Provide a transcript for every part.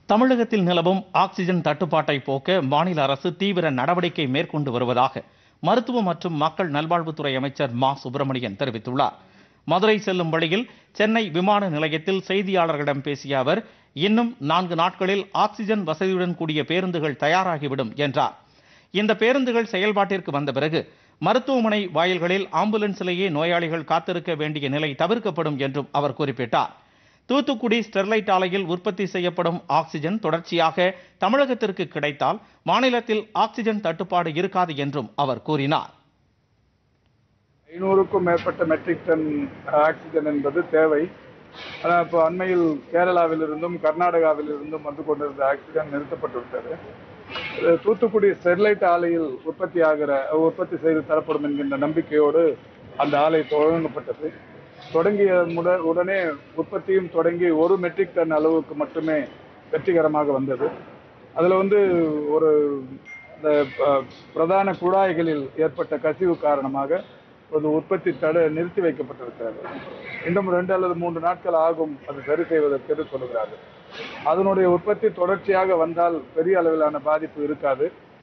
தமிழகத்தில் நிலவும் ஆக்சிஜன் தட்டுப்பாட்டை போக்க மாநில அரசு தீவிர நடவடிக்கை மேற்கொண்டு வருவதாக மருத்துவ மற்றும் மக்கள் நல்வாழ்வுத்துறை அமைச்சர் மா சுப்பிரமணியன் தெரிவித்துள்ளார் மதுரை செல்லும் வழியில் சென்னை விமான நிலையத்தில் செய்தியாளர்களிடம் பேசிய அவர் இன்னும் நான்கு நாட்களில் ஆக்சிஜன் வசதியுடன் கூடிய பேருந்துகள் தயாராகிவிடும் என்றார் இந்த பேருந்துகள் செயல்பாட்டிற்கு வந்த பிறகு மருத்துவமனை வாயில்களில் ஆம்புலன்ஸிலேயே நோயாளிகள் காத்திருக்க வேண்டிய நிலை தவிர்க்கப்படும் என்றும் அவர் குறிப்பிட்டார் தூத்துக்குடி ஸ்டெர்லைட் ஆலையில் உற்பத்தி செய்யப்படும் ஆக்சிஜன் தொடர்ச்சியாக தமிழகத்திற்கு கிடைத்தால் மாநிலத்தில் ஆக்சிஜன் தட்டுப்பாடு இருக்காது என்றும் அவர் கூறினார் ஐநூறுக்கும் மேற்பட்ட மெட்ரிக் டன் ஆக்சிஜன் என்பது தேவை ஆனால் இப்போ அண்மையில் கேரளாவிலிருந்தும் கர்நாடகாவிலிருந்தும் வந்து கொண்டிருந்த ஆக்சிஜன் நிறுத்தப்பட்டு விட்டது இது தூத்துக்குடி ஸ்டெர்லைட் ஆலையில் உற்பத்தி ஆகிற உற்பத்தி செய்து தரப்படும் என்கின்ற நம்பிக்கையோடு அந்த ஆலை தொடங்கப்பட்டது தொடங்கிய முட உடனே உற்பத்தியும் தொடங்கி ஒரு மெட்ரிக் டன் அளவுக்கு மட்டுமே வெற்றிகரமாக வந்தது அதில் வந்து ஒரு இந்த அஹ், பிரதான குழாய்களில் ஏற்பட்ட கசிவு காரணமாக ஒரு உற்பத்தி தடை நிறுத்தி வைக்கப்பட்டிருக்கிறது இன்னும் ரெண்டு அல்லது மூன்று நாட்கள் ஆகும் அது சரி செய்வதற்கு என்று சொல்கிறார்கள் அதனுடைய உற்பத்தி தொடர்ச்சியாக வந்தால் பெரிய அளவிலான பாதிப்பு இருக்காது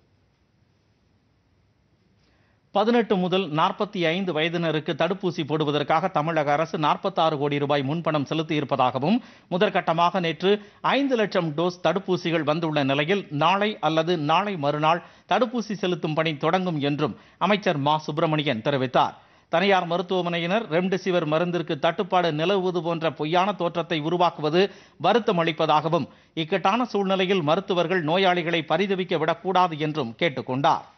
பதினெட்டு முதல் நாற்பத்தி ஐந்து வயதினருக்கு தடுப்பூசி போடுவதற்காக தமிழக அரசு 46 கோடி ரூபாய் முன்பணம் செலுத்தியிருப்பதாகவும் முதற்கட்டமாக நேற்று ஐந்து லட்சம் டோஸ் தடுப்பூசிகள் வந்துள்ள நிலையில் நாளை அல்லது நாளை மறுநாள் தடுப்பூசி செலுத்தும் பணி தொடங்கும் என்றும் அமைச்சர் மா சுப்பிரமணியன் தெரிவித்தார் தனியார் மருத்துவமனையினர் ரெம்டெசிவிர் மருந்திற்கு தட்டுப்பாடு நிலவுவது போன்ற பொய்யான தோற்றத்தை உருவாக்குவது வருத்தம் அளிப்பதாகவும் இக்கட்டான சூழ்நிலையில் மருத்துவர்கள் நோயாளிகளை பரிதவிக்க விடக்கூடாது என்றும் கேட்டுக்கொண்டார்